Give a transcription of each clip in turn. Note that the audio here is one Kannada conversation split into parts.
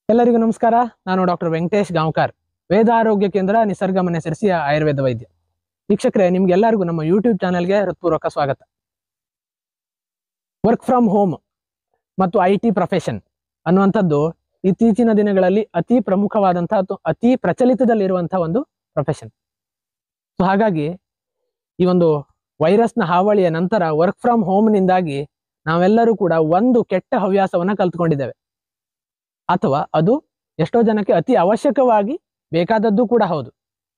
ಎಲ್ಲರಿಗೂ ನಮಸ್ಕಾರ ನಾನು ಡಾಕ್ಟರ್ ವೆಂಕಟೇಶ್ ಗಾಂವ್ಕರ್ ವೇದ ಆರೋಗ್ಯ ಕೇಂದ್ರ ನಿಸರ್ಗ ಮನೆ ಸರಿಸಿಯ ಆಯುರ್ವೇದ ವೈದ್ಯ ವೀಕ್ಷಕರೇ ನಿಮ್ಗೆಲ್ಲರಿಗೂ ನಮ್ಮ ಯೂಟ್ಯೂಬ್ ಚಾನೆಲ್ಗೆ ಹೃತ್ಪೂರ್ವಕ ಸ್ವಾಗತ ವರ್ಕ್ ಫ್ರಮ್ ಹೋಮ್ ಮತ್ತು ಐ ಟಿ ಪ್ರೊಫೆಷನ್ ಅನ್ನುವಂಥದ್ದು ಇತ್ತೀಚಿನ ದಿನಗಳಲ್ಲಿ ಅತಿ ಪ್ರಮುಖವಾದಂತಹ ಅಥವಾ ಅತಿ ಪ್ರಚಲಿತದಲ್ಲಿರುವಂತಹ ಒಂದು ಪ್ರೊಫೆಷನ್ ಸೊ ಹಾಗಾಗಿ ಈ ಒಂದು ವೈರಸ್ನ ಹಾವಳಿಯ ನಂತರ ವರ್ಕ್ ಫ್ರಮ್ ಹೋಮ್ನಿಂದಾಗಿ ನಾವೆಲ್ಲರೂ ಕೂಡ ಒಂದು ಕೆಟ್ಟ ಹವ್ಯಾಸವನ್ನ ಕಲ್ತ್ಕೊಂಡಿದ್ದೇವೆ ಅಥವಾ ಅದು ಎಷ್ಟೋ ಜನಕ್ಕೆ ಅತಿ ಅವಶ್ಯಕವಾಗಿ ಬೇಕಾದದ್ದು ಕೂಡ ಹೌದು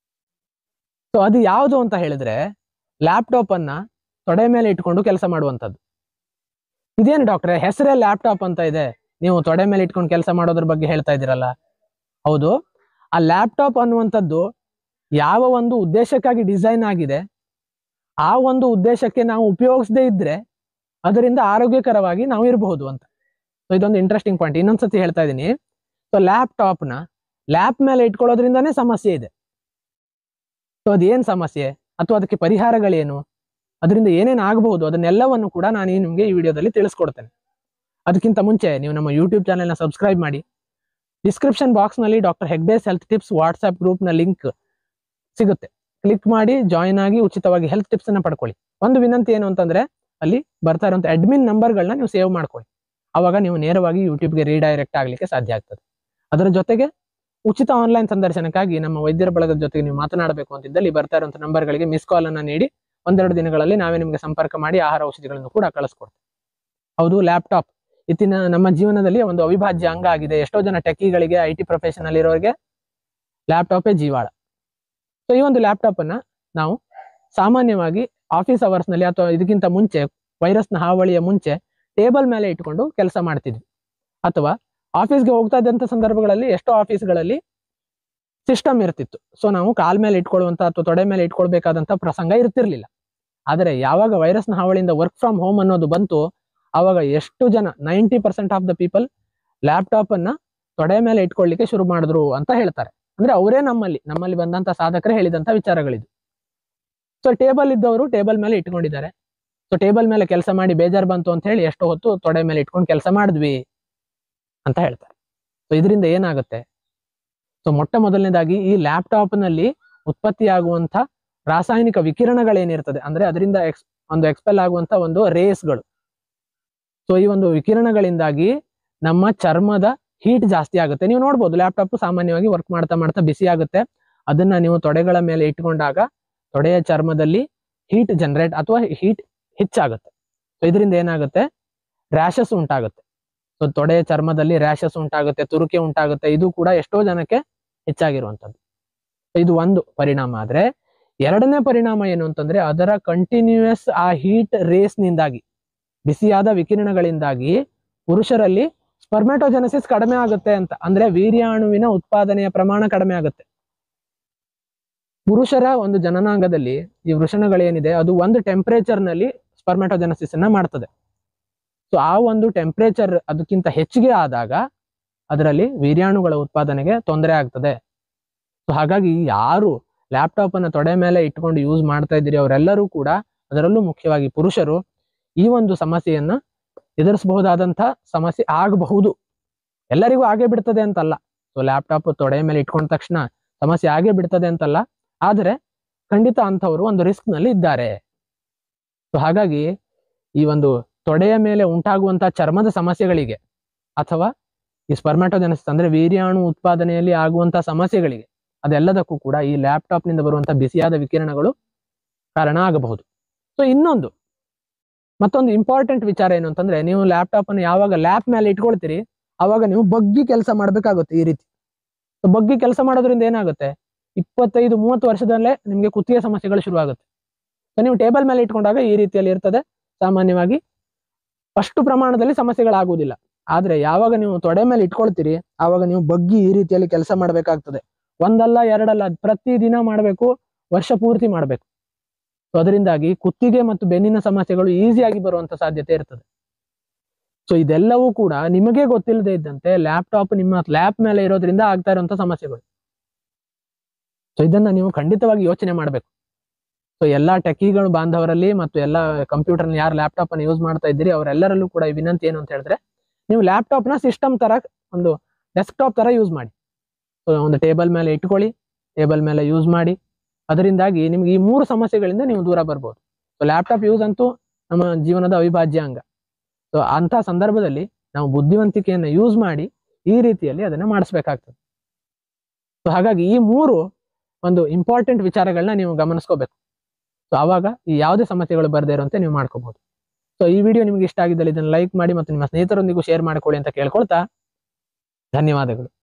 ಸೊ ಅದು ಯಾವುದು ಅಂತ ಹೇಳಿದ್ರೆ ಲ್ಯಾಪ್ಟಾಪ್ ಅನ್ನ ತೊಡೆ ಮೇಲೆ ಇಟ್ಕೊಂಡು ಕೆಲಸ ಮಾಡುವಂಥದ್ದು ಇದೇನು ಡಾಕ್ಟ್ರೆ ಹೆಸರೇ ಲ್ಯಾಪ್ಟಾಪ್ ಅಂತ ಇದೆ ನೀವು ತೊಡೆ ಮೇಲೆ ಇಟ್ಕೊಂಡು ಕೆಲಸ ಮಾಡೋದ್ರ ಬಗ್ಗೆ ಹೇಳ್ತಾ ಇದ್ದೀರಲ್ಲ ಹೌದು ಆ ಲ್ಯಾಪ್ಟಾಪ್ ಅನ್ನುವಂಥದ್ದು ಯಾವ ಒಂದು ಉದ್ದೇಶಕ್ಕಾಗಿ ಡಿಸೈನ್ ಆಗಿದೆ ಆ ಒಂದು ಉದ್ದೇಶಕ್ಕೆ ನಾವು ಉಪಯೋಗಿಸದೇ ಇದ್ರೆ ಅದರಿಂದ ಆರೋಗ್ಯಕರವಾಗಿ ನಾವು ಇರಬಹುದು ಅಂತ ಸೊ ಇದೊಂದು ಇಂಟ್ರೆಸ್ಟಿಂಗ್ ಪಾಯಿಂಟ್ ಇನ್ನೊಂದ್ಸತಿ ಹೇಳ್ತಾ ಇದ್ದೀನಿ ಸೊ ಲ್ಯಾಪ್ಟಾಪ್ ನ ಲ್ಯಾಪ್ ಮೇಲೆ ಇಟ್ಕೊಳ್ಳೋದ್ರಿಂದಾನೇ ಸಮಸ್ಯೆ ಇದೆ ಸೊ ಅದೇನ್ ಸಮಸ್ಯೆ ಅಥವಾ ಅದಕ್ಕೆ ಪರಿಹಾರಗಳೇನು ಅದರಿಂದ ಏನೇನು ಆಗಬಹುದು ಅದನ್ನೆಲ್ಲವನ್ನು ಕೂಡ ನಾನು ಈ ನಿಮಗೆ ಈ ವಿಡಿಯೋದಲ್ಲಿ ತಿಳಿಸ್ಕೊಡ್ತೇನೆ ಅದಕ್ಕಿಂತ ಮುಂಚೆ ನೀವು ನಮ್ಮ ಯೂಟ್ಯೂಬ್ ಚಾನೆಲ್ನ ಸಬ್ಸ್ಕ್ರೈಬ್ ಮಾಡಿ ಡಿಸ್ಕ್ರಿಪ್ಷನ್ ಬಾಕ್ಸ್ನಲ್ಲಿ doctor Hegde's health tips WhatsApp ಗ್ರೂಪ್ನ ಲಿಂಕ್ ಸಿಗುತ್ತೆ ಕ್ಲಿಕ್ ಮಾಡಿ ಜಾಯಿನ್ ಆಗಿ ಉಚಿತವಾಗಿ ಹೆಲ್ತ್ ಟಿಪ್ಸ್ ಅನ್ನ ಪಡ್ಕೊಳ್ಳಿ ಒಂದು ವಿನಂತಿ ಏನು ಅಂತಂದ್ರೆ ಅಲ್ಲಿ ಬರ್ತಾ ಇರುವಂತ ಅಡ್ಮಿನ್ ನಂಬರ್ಗಳನ್ನ ನೀವು ಸೇವ್ ಮಾಡ್ಕೊಳ್ಳಿ ಅವಾಗ ನೀವು ನೇರವಾಗಿ ಯೂಟ್ಯೂಬ್ಗೆ ರೀಡೈರೆಕ್ಟ್ ಆಗ್ಲಿಕ್ಕೆ ಸಾಧ್ಯ ಆಗ್ತದೆ ಅದರ ಜೊತೆಗೆ ಉಚಿತ ಆನ್ಲೈನ್ ಸಂದರ್ಶನಕ್ಕಾಗಿ ನಮ್ಮ ವೈದ್ಯರ ಬಳಗದ ಜೊತೆಗೆ ನೀವು ಮಾತನಾಡಬೇಕು ಅಂತಿದ್ದಲ್ಲಿ ಬರ್ತಾ ಇರುವಂತ ನಂಬರ್ಗಳಿಗೆ ಮಿಸ್ ಕಾಲ್ ಅನ್ನ ನೀಡಿ ಒಂದೆರಡು ದಿನಗಳಲ್ಲಿ ನಾವೇ ನಿಮಗೆ ಸಂಪರ್ಕ ಮಾಡಿ ಆಹಾರ ಔಷಧಿಗಳನ್ನು ಕೂಡ ಕಳಿಸ್ಕೊಡ್ತೇವೆ ಹೌದು ಲ್ಯಾಪ್ಟಾಪ್ ಇತ್ತಿನ ನಮ್ಮ ಜೀವನದಲ್ಲಿ ಒಂದು ಅವಿಭಾಜ್ಯ ಅಂಗ ಆಗಿದೆ ಎಷ್ಟೋ ಜನ ಟೆಕ್ಕಿಗಳಿಗೆ ಐ ಟಿ ಪ್ರೊಫೆಷನ್ ಅಲ್ಲಿರೋರಿಗೆ ಲ್ಯಾಪ್ಟಾಪೇ ಜೀವಾಳ ಸೊ ಈ ಒಂದು ಲ್ಯಾಪ್ಟಾಪ್ ಅನ್ನ ನಾವು ಸಾಮಾನ್ಯವಾಗಿ ಆಫೀಸ್ ಅವರ್ಸ್ ನಲ್ಲಿ ಅಥವಾ ಇದಕ್ಕಿಂತ ಮುಂಚೆ ವೈರಸ್ನ ಹಾವಳಿಯ ಮುಂಚೆ ಟೇಬಲ್ ಮೇಲೆ ಇಟ್ಕೊಂಡು ಕೆಲಸ ಮಾಡ್ತಿದ್ವಿ ಅಥವಾ ಆಫೀಸ್ಗೆ ಹೋಗ್ತಾ ಇದ್ದಂಥ ಸಂದರ್ಭಗಳಲ್ಲಿ ಎಷ್ಟೋ ಆಫೀಸ್ಗಳಲ್ಲಿ ಸಿಸ್ಟಮ್ ಇರ್ತಿತ್ತು ಸೊ ನಾವು ಕಾಲ್ ಮೇಲೆ ಇಟ್ಕೊಳ್ಳುವಂತ ಅಥವಾ ತೊಡೆ ಮೇಲೆ ಇಟ್ಕೊಳ್ಬೇಕಾದಂತ ಪ್ರಸಂಗ ಇರ್ತಿರ್ಲಿಲ್ಲ ಆದರೆ ಯಾವಾಗ ವೈರಸ್ನ ಹಾವಳಿಯಿಂದ ವರ್ಕ್ ಫ್ರಮ್ ಹೋಮ್ ಅನ್ನೋದು ಬಂತು ಆವಾಗ ಎಷ್ಟು ಜನ ninety percent of the people laptop ಅನ್ನ ತೊಡೆ ಮೇಲೆ ಇಟ್ಕೊಳ್ಳಿಕ್ಕೆ ಶುರು ಮಾಡಿದ್ರು ಅಂತ ಹೇಳ್ತಾರೆ ಅಂದ್ರೆ ಅವರೇ ನಮ್ಮಲ್ಲಿ ನಮ್ಮಲ್ಲಿ ಬಂದಂತ ಸಾಧಕರೇ ಹೇಳಿದಂತ ವಿಚಾರಗಳಿದು ಸೊ ಟೇಬಲ್ ಇದ್ದವರು ಟೇಬಲ್ ಮೇಲೆ ಇಟ್ಕೊಂಡಿದ್ದಾರೆ ಸೊ ಟೇಬಲ್ ಮೇಲೆ ಕೆಲಸ ಮಾಡಿ ಬೇಜಾರು ಬಂತು ಅಂತ ಹೇಳಿ ಎಷ್ಟೋ ಹೊತ್ತು ತೊಡೆ ಮೇಲೆ ಇಟ್ಕೊಂಡು ಕೆಲಸ ಮಾಡಿದ್ವಿ ಅಂತ ಹೇಳ್ತಾರೆ ಸೊ ಇದರಿಂದ ಏನಾಗುತ್ತೆ ಸೊ ಮೊಟ್ಟ ಮೊದಲನೇದಾಗಿ ಈ ಲ್ಯಾಪ್ಟಾಪ್ ನಲ್ಲಿ ಉತ್ಪತ್ತಿಯಾಗುವಂತ ರಾಸಾಯನಿಕ ವಿಕಿರಣಗಳೇನಿರ್ತದೆ ಅಂದ್ರೆ ಅದರಿಂದ ಎಕ್ಸ್ ಒಂದು ಎಕ್ಸ್ಪೆಲ್ ಆಗುವಂತ ಒಂದು ರೇಸ್ಗಳು ಸೊ ಈ ಒಂದು ವಿಕಿರಣಗಳಿಂದಾಗಿ ನಮ್ಮ ಚರ್ಮದ ಹೀಟ್ ಜಾಸ್ತಿ ಆಗುತ್ತೆ ನೀವು ನೋಡ್ಬೋದು ಲ್ಯಾಪ್ಟಾಪ್ ಸಾಮಾನ್ಯವಾಗಿ ವರ್ಕ್ ಮಾಡ್ತಾ ಮಾಡ್ತಾ ಬಿಸಿ ಆಗುತ್ತೆ ಅದನ್ನ ನೀವು ತೊಡೆಗಳ ಮೇಲೆ ಇಟ್ಕೊಂಡಾಗ ತೊಡೆಯ ಚರ್ಮದಲ್ಲಿ ಹೀಟ್ ಜನರೇಟ್ ಅಥವಾ ಹೀಟ್ ಹೆಚ್ಚಾಗುತ್ತೆ ಸೊ ಇದರಿಂದ ಏನಾಗುತ್ತೆ ರ್ಯಾಷಸ್ ಉಂಟಾಗುತ್ತೆ ಸೊ ತೊಡೆಯ ಚರ್ಮದಲ್ಲಿ ರ್ಯಾಷಸ್ ಉಂಟಾಗುತ್ತೆ ತುರುಕೆ ಉಂಟಾಗುತ್ತೆ ಇದು ಕೂಡ ಎಷ್ಟೋ ಜನಕ್ಕೆ ಹೆಚ್ಚಾಗಿರುವಂಥದ್ದು ಇದು ಒಂದು ಪರಿಣಾಮ ಆದ್ರೆ ಎರಡನೇ ಪರಿಣಾಮ ಏನು ಅಂತಂದ್ರೆ ಅದರ ಕಂಟಿನ್ಯೂಯಸ್ ಆ ಹೀಟ್ ರೇಸ್ ನಿಂದಾಗಿ ಬಿಸಿಯಾದ ವಿಕಿರಣಗಳಿಂದಾಗಿ ಪುರುಷರಲ್ಲಿ ಸ್ಪರ್ಮೆಟೋಜೆನಸಿಸ್ ಕಡಿಮೆ ಆಗುತ್ತೆ ಅಂತ ಅಂದ್ರೆ ವೀರ್ಯಾಣುವಿನ ಉತ್ಪಾದನೆಯ ಪ್ರಮಾಣ ಕಡಿಮೆ ಆಗುತ್ತೆ ಪುರುಷರ ಒಂದು ಜನನಾಂಗದಲ್ಲಿ ಈ ವೃಷಣಗಳೇನಿದೆ ಅದು ಒಂದು ಟೆಂಪರೇಚರ್ ನಲ್ಲಿ ಸ್ಪರ್ಮೆಟೋಜೆನಸಿಸ್ ಅನ್ನ ಮಾಡ್ತದೆ ಸೊ ಆ ಒಂದು ಟೆಂಪರೇಚರ್ ಅದಕ್ಕಿಂತ ಹೆಚ್ಚಿಗೆ ಆದಾಗ ಅದರಲ್ಲಿ ವೀರ್ಯಾಣುಗಳ ಉತ್ಪಾದನೆಗೆ ತೊಂದರೆ ಆಗ್ತದೆ ಸೊ ಹಾಗಾಗಿ ಯಾರು ಲ್ಯಾಪ್ಟಾಪ್ ಅನ್ನ ತೊಡೆ ಮೇಲೆ ಇಟ್ಕೊಂಡು ಯೂಸ್ ಮಾಡ್ತಾ ಇದ್ದೀರಿ ಅವರೆಲ್ಲರೂ ಕೂಡ ಅದರಲ್ಲೂ ಮುಖ್ಯವಾಗಿ ಪುರುಷರು ಈ ಒಂದು ಸಮಸ್ಯೆಯನ್ನ ಎದುರಿಸಬಹುದಾದಂತ ಸಮಸ್ಯೆ ಆಗಬಹುದು ಎಲ್ಲರಿಗೂ ಆಗೇ ಬಿಡ್ತದೆ ಅಂತಲ್ಲ ಸೊ ಲ್ಯಾಪ್ಟಾಪ್ ತೊಡೆ ಮೇಲೆ ಇಟ್ಕೊಂಡ ತಕ್ಷಣ ಸಮಸ್ಯೆ ಆಗೇ ಬಿಡ್ತದೆ ಅಂತಲ್ಲ ಆದರೆ ಖಂಡಿತ ಅಂಥವರು ಒಂದು ರಿಸ್ಕ್ ನಲ್ಲಿ ಇದ್ದಾರೆ ಸೊ ಹಾಗಾಗಿ ಈ ಒಂದು ತೊಡೆಯ ಮೇಲೆ ಉಂಟಾಗುವಂತ ಚರ್ಮದ ಸಮಸ್ಯೆಗಳಿಗೆ ಅಥವಾ ಈ ಸ್ಪರ್ಮ್ಯಾಟೋಜೆನಸಿಸ್ ಅಂದ್ರೆ ವೀರ್ಯಾಣು ಉತ್ಪಾದನೆಯಲ್ಲಿ ಆಗುವಂತ ಸಮಸ್ಯೆಗಳಿಗೆ ಅದೆಲ್ಲದಕ್ಕೂ ಕೂಡ ಈ ಲ್ಯಾಪ್ಟಾಪ್ ನಿಂದ ಬರುವಂತ ಬಿಸಿಯಾದ ವಿಕಿರಣಗಳು ಕಾರಣ ಆಗಬಹುದು ಸೊ ಇನ್ನೊಂದು ಮತ್ತೊಂದು ಇಂಪಾರ್ಟೆಂಟ್ ವಿಚಾರ ಏನು ಅಂತಂದ್ರೆ ನೀವು ಲ್ಯಾಪ್ಟಾಪ್ ಅನ್ನು ಯಾವಾಗ ಲ್ಯಾಪ್ ಮೇಲೆ ಇಟ್ಕೊಳ್ತೀರಿ ಅವಾಗ ನೀವು ಬಗ್ಗಿ ಕೆಲಸ ಮಾಡ್ಬೇಕಾಗುತ್ತೆ ಈ ರೀತಿ ಸೊ ಬಗ್ಗಿ ಕೆಲಸ ಮಾಡೋದ್ರಿಂದ ಏನಾಗುತ್ತೆ ಇಪ್ಪತ್ತೈದು ಮೂವತ್ತು ವರ್ಷದಲ್ಲೇ ನಿಮಗೆ ಕುತ್ತಿಗೆ ಸಮಸ್ಯೆಗಳು ಶುರುವಾಗುತ್ತೆ ಸೊ ನೀವು ಟೇಬಲ್ ಮೇಲೆ ಇಟ್ಕೊಂಡಾಗ ಈ ರೀತಿಯಲ್ಲಿ ಇರ್ತದೆ ಸಾಮಾನ್ಯವಾಗಿ ಅಷ್ಟು ಪ್ರಮಾಣದಲ್ಲಿ ಸಮಸ್ಯೆಗಳಾಗುವುದಿಲ್ಲ ಆದ್ರೆ ಯಾವಾಗ ನೀವು ತೊಡೆ ಮೇಲೆ ಇಟ್ಕೊಳ್ತೀರಿ ಆವಾಗ ನೀವು ಬಗ್ಗಿ ಈ ರೀತಿಯಲ್ಲಿ ಕೆಲಸ ಮಾಡಬೇಕಾಗ್ತದೆ ಒಂದಲ್ಲ ಎರಡಲ್ಲ ಪ್ರತಿ ದಿನ ಮಾಡಬೇಕು ವರ್ಷ ಪೂರ್ತಿ ಮಾಡಬೇಕು ಸೊ ಅದರಿಂದಾಗಿ ಕುತ್ತಿಗೆ ಮತ್ತು ಬೆನ್ನಿನ ಸಮಸ್ಯೆಗಳು ಈಸಿಯಾಗಿ ಬರುವಂತ ಸಾಧ್ಯತೆ ಇರ್ತದೆ ಸೊ ಇದೆಲ್ಲವೂ ಕೂಡ ನಿಮಗೆ ಗೊತ್ತಿಲ್ಲದೆ ಇದ್ದಂತೆ ಲ್ಯಾಪ್ಟಾಪ್ ನಿಮ್ಮ ಲ್ಯಾಪ್ ಮೇಲೆ ಇರೋದ್ರಿಂದ ಆಗ್ತಾ ಇರುವಂತ ಸಮಸ್ಯೆಗಳು ಸೊ ಇದನ್ನ ನೀವು ಖಂಡಿತವಾಗಿ ಯೋಚನೆ ಮಾಡಬೇಕು ಸೊ ಎಲ್ಲಾ ಟೆಕಿಗಳು ಬಾಂಧವರಲ್ಲಿ ಮತ್ತು ಎಲ್ಲ ಕಂಪ್ಯೂಟರ್ ಯಾರು ಲ್ಯಾಪ್ಟಾಪ್ ಅನ್ನು ಯೂಸ್ ಮಾಡ್ತಾ ಇದ್ದೀರಿ ಅವರೆಲ್ಲರಲ್ಲೂ ಕೂಡ ಈ ವಿನಂತಿ ಏನು ಅಂತ ಹೇಳಿದ್ರೆ ನೀವು ಲ್ಯಾಪ್ಟಾಪ್ ನ ಸಿಸ್ಟಮ್ ತರ ಒಂದು ಡೆಸ್ಕ್ಟಾಪ್ ತರ ಯೂಸ್ ಮಾಡಿ ಸೊ ಒಂದು ಟೇಬಲ್ ಮೇಲೆ ಇಟ್ಕೊಳ್ಳಿ ಟೇಬಲ್ ಮೇಲೆ ಯೂಸ್ ಮಾಡಿ ಅದರಿಂದಾಗಿ ನಿಮ್ಗೆ ಈ ಮೂರು ಸಮಸ್ಯೆಗಳಿಂದ ನೀವು ದೂರ ಬರ್ಬೋದು ಸೊ ಲ್ಯಾಪ್ಟಾಪ್ ಯೂಸ್ ಅಂತೂ ನಮ್ಮ ಜೀವನದ ಅವಿಭಾಜ್ಯ ಅಂಗ ಸೊ ಅಂಥ ಸಂದರ್ಭದಲ್ಲಿ ನಾವು ಬುದ್ಧಿವಂತಿಕೆಯನ್ನು ಯೂಸ್ ಮಾಡಿ ಈ ರೀತಿಯಲ್ಲಿ ಅದನ್ನ ಮಾಡಿಸ್ಬೇಕಾಗ್ತದೆ ಸೊ ಹಾಗಾಗಿ ಈ ಮೂರು ಒಂದು ಇಂಪಾರ್ಟೆಂಟ್ ವಿಚಾರಗಳನ್ನ ನೀವು ಗಮನಿಸ್ಕೋಬೇಕು ಸೊ ಆವಾಗ ಈ ಯಾವುದೇ ಸಮಸ್ಯೆಗಳು ಬರದೇ ಇರುವಂತೆ ನೀವು ಮಾಡ್ಕೋಬಹುದು ಸೊ ಈ ವಿಡಿಯೋ ನಿಮ್ಗೆ ಇಷ್ಟ ಆಗಿದ್ದಲ್ಲಿ ಇದನ್ನು ಲೈಕ್ ಮಾಡಿ ಮತ್ತು ನಿಮ್ಮ ಸ್ನೇಹಿತರೊಂದಿಗೂ ಶೇರ್ ಮಾಡಿಕೊಳ್ಳಿ ಅಂತ ಕೇಳ್ಕೊಳ್ತಾ ಧನ್ಯವಾದಗಳು